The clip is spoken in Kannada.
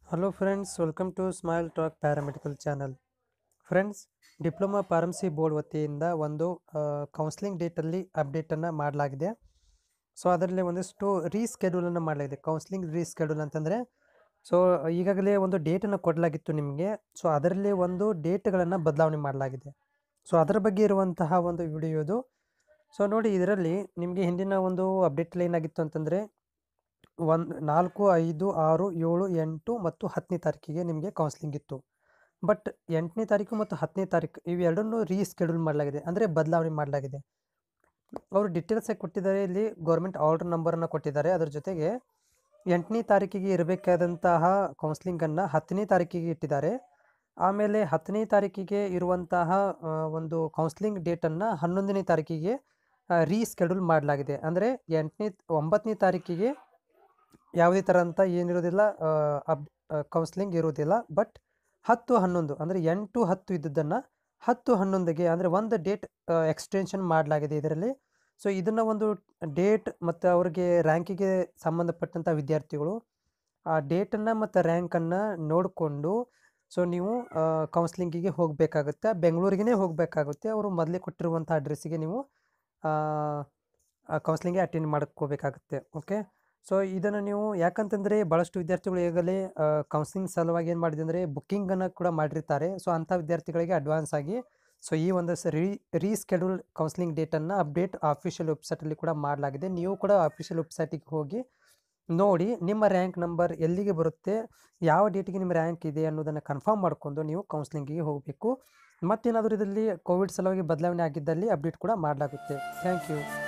hello friends welcome to smile talk paramedical channel friends diploma pharmacy board ವತಿಯಿಂದ ಒಂದು ಕೌನ್ಸ್ಲಿಂಗ್ ಡೇಟಲ್ಲಿ ಅಪ್ಡೇಟನ್ನು ಮಾಡಲಾಗಿದೆ ಸೊ ಅದರಲ್ಲಿ ಒಂದಿಷ್ಟು ರೀಸ್ಕೆಡ್ಯೂಲನ್ನು ಮಾಡಲಾಗಿದೆ ಕೌನ್ಸ್ಲಿಂಗ್ ರೀಸ್ಕೆಡ್ಯೂಲ್ ಅಂತಂದರೆ ಸೊ ಈಗಾಗಲೇ ಒಂದು ಡೇಟನ್ನು ಕೊಡಲಾಗಿತ್ತು ನಿಮಗೆ ಸೊ ಅದರಲ್ಲಿ ಒಂದು ಡೇಟ್ಗಳನ್ನು ಬದಲಾವಣೆ ಮಾಡಲಾಗಿದೆ ಸೊ ಅದರ ಬಗ್ಗೆ ಇರುವಂತಹ ಒಂದು ವಿಡಿಯೋ ಇದು ಸೊ ನೋಡಿ ಇದರಲ್ಲಿ ನಿಮಗೆ ಹಿಂದಿನ ಒಂದು ಅಪ್ಡೇಟಲ್ಲಿ ಏನಾಗಿತ್ತು ಅಂತಂದರೆ ಒಂದು ನಾಲ್ಕು ಐದು ಆರು ಏಳು ಎಂಟು ಮತ್ತು ಹತ್ತನೇ ತಾರೀಕಿಗೆ ನಿಮಗೆ ಕೌನ್ಸ್ಲಿಂಗ್ ಇತ್ತು ಬಟ್ ಎಂಟನೇ ತಾರೀಕು ಮತ್ತು ಹತ್ತನೇ ತಾರೀಕು ಇವೆರಡನ್ನೂ ರೀಸ್ಕೆಡ್ಯೂಲ್ ಮಾಡಲಾಗಿದೆ ಅಂದರೆ ಬದಲಾವಣೆ ಮಾಡಲಾಗಿದೆ ಅವರು ಡೀಟೇಲ್ಸ್ ಆಗಿ ಕೊಟ್ಟಿದ್ದಾರೆ ಇಲ್ಲಿ ಗೌರ್ಮೆಂಟ್ ಆರ್ಡರ್ ನಂಬರನ್ನು ಕೊಟ್ಟಿದ್ದಾರೆ ಅದರ ಜೊತೆಗೆ ಎಂಟನೇ ತಾರೀಕಿಗೆ ಇರಬೇಕಾದಂತಹ ಕೌನ್ಸ್ಲಿಂಗನ್ನು ಹತ್ತನೇ ತಾರೀಕಿಗೆ ಇಟ್ಟಿದ್ದಾರೆ ಆಮೇಲೆ ಹತ್ತನೇ ತಾರೀಕಿಗೆ ಇರುವಂತಹ ಆ, ಒಂದು ಕೌನ್ಸ್ಲಿಂಗ್ ಡೇಟನ್ನು ಹನ್ನೊಂದನೇ ತಾರೀಕಿಗೆ ರೀಸ್ಕೆಡ್ಯೂಲ್ ಮಾಡಲಾಗಿದೆ ಅಂದರೆ ಎಂಟನೇ ಒಂಬತ್ತನೇ ತಾರೀಕಿಗೆ ಯಾವುದೇ ಥರ ಅಂತ ಏನಿರೋದಿಲ್ಲ ಅಬ್ ಕೌನ್ಸ್ಲಿಂಗ್ ಇರೋದಿಲ್ಲ ಬಟ್ ಹತ್ತು ಹನ್ನೊಂದು ಅಂದರೆ ಎಂಟು ಹತ್ತು ಇದ್ದದ್ದನ್ನು ಹತ್ತು ಹನ್ನೊಂದಿಗೆ ಅಂದರೆ ಒಂದು ಡೇಟ್ ಎಕ್ಸ್ಟೆನ್ಷನ್ ಮಾಡಲಾಗಿದೆ ಇದರಲ್ಲಿ ಸೊ ಇದನ್ನು ಒಂದು ಡೇಟ್ ಮತ್ತು ಅವ್ರಿಗೆ ರ್ಯಾಂಕಿಗೆ ಸಂಬಂಧಪಟ್ಟಂಥ ವಿದ್ಯಾರ್ಥಿಗಳು ಆ ಡೇಟನ್ನು ಮತ್ತು ರ್ಯಾಂಕನ್ನು ನೋಡಿಕೊಂಡು ಸೊ ನೀವು ಕೌನ್ಸ್ಲಿಂಗಿಗೆ ಹೋಗಬೇಕಾಗುತ್ತೆ ಬೆಂಗಳೂರಿಗೇ ಹೋಗಬೇಕಾಗುತ್ತೆ ಅವರು ಮೊದಲೇ ಕೊಟ್ಟಿರುವಂಥ ಅಡ್ರೆಸ್ಸಿಗೆ ನೀವು ಕೌನ್ಸ್ಲಿಂಗ್ಗೆ ಅಟೆಂಡ್ ಮಾಡ್ಕೋಬೇಕಾಗುತ್ತೆ ಓಕೆ ಸೊ ಇದನ್ನು ನೀವು ಯಾಕಂತಂದರೆ ಭಾಳಷ್ಟು ವಿದ್ಯಾರ್ಥಿಗಳು ಈಗಲೇ ಕೌನ್ಸಿಲಿಂಗ್ ಸಲುವಾಗಿ ಏನು ಮಾಡಿದೆ ಅಂದರೆ ಬುಕ್ಕಿಂಗನ್ನು ಕೂಡ ಮಾಡಿರ್ತಾರೆ ಸೊ ಅಂಥ ವಿದ್ಯಾರ್ಥಿಗಳಿಗೆ ಅಡ್ವಾನ್ಸ್ ಆಗಿ ಸೊ ಈ ಒಂದು ರೀ ರೀಸ್ಕೆಡ್ಯೂಲ್ ಕೌನ್ಸಿಲಿಂಗ್ ಡೇಟನ್ನು ಅಪ್ಡೇಟ್ ಆಫಿಷಿಯಲ್ ವೆಬ್ಸೈಟಲ್ಲಿ ಕೂಡ ಮಾಡಲಾಗಿದೆ ನೀವು ಕೂಡ ಆಫಿಷಿಯಲ್ ವೆಬ್ಸೈಟಿಗೆ ಹೋಗಿ ನೋಡಿ ನಿಮ್ಮ ರ್ಯಾಂಕ್ ನಂಬರ್ ಎಲ್ಲಿಗೆ ಬರುತ್ತೆ ಯಾವ ಡೇಟಿಗೆ ನಿಮ್ಮ ರ್ಯಾಂಕ್ ಇದೆ ಅನ್ನೋದನ್ನು ಕನ್ಫರ್ಮ್ ಮಾಡಿಕೊಂಡು ನೀವು ಕೌನ್ಸಿಲಿಂಗಿಗೆ ಹೋಗಬೇಕು ಮತ್ತೇನಾದರೂ ಇದರಲ್ಲಿ ಕೋವಿಡ್ ಸಲುವಾಗಿ ಬದಲಾವಣೆ ಆಗಿದ್ದಲ್ಲಿ ಅಪ್ಡೇಟ್ ಕೂಡ ಮಾಡಲಾಗುತ್ತೆ ಥ್ಯಾಂಕ್ ಯು